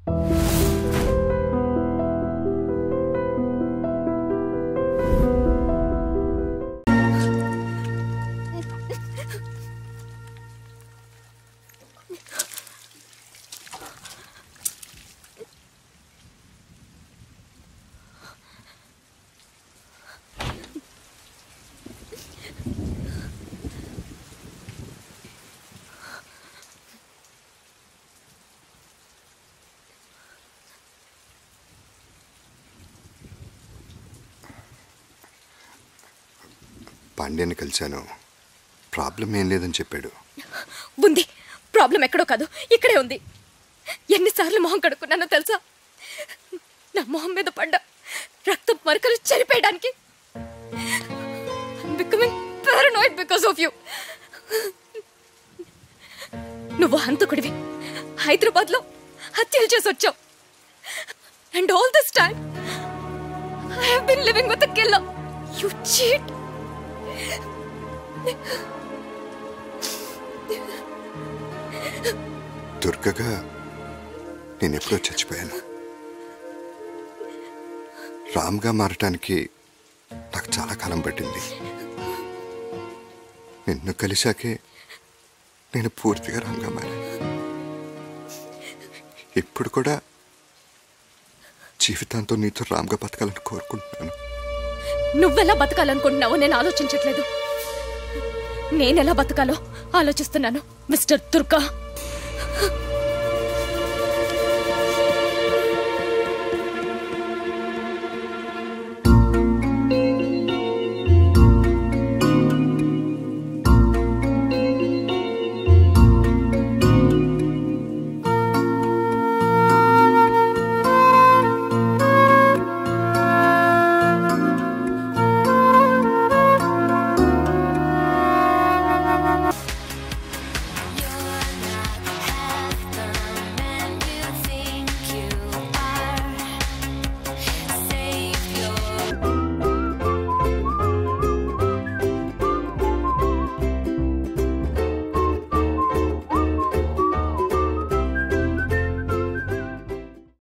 పాండ్యాన్ని కలిశాను ప్రాబ్లం ఏం లేదని చెప్పాడు ఉంది ప్రాబ్లం ఎక్కడో కాదు ఇక్కడే ఉంది ఎన్నిసార్లు మొహం కడుక్కున్నానో తెలుసా నా మొహం మీద పడ్డ రక్తం మరకలు చెరిపేయడానికి becoming paranoid because of you నువ్వు హంతకుడివి హైదరాబాద్ లో హత్యలు చేసి వచ్చావు and all this time I have been living with killer you cheat దుర్గగా నేను ఎప్పుడో చచ్చిపోయాను రామ్గా మారటానికి నాకు చాలా కాలం పట్టింది నిన్ను కలిశాకే నేను పూర్తిగా రామ్గా మారాను ఇప్పుడు కూడా జీవితాంతం నీతో రామ్గా బతకాలని కోరుకుంటున్నాను నువ్వెలా బతకాలనుకుంటున్నావో నేను ఆలోచించట్లేదు నేనెలా బతకాలో ఆలోచిస్తున్నాను మిస్టర్ దుర్గా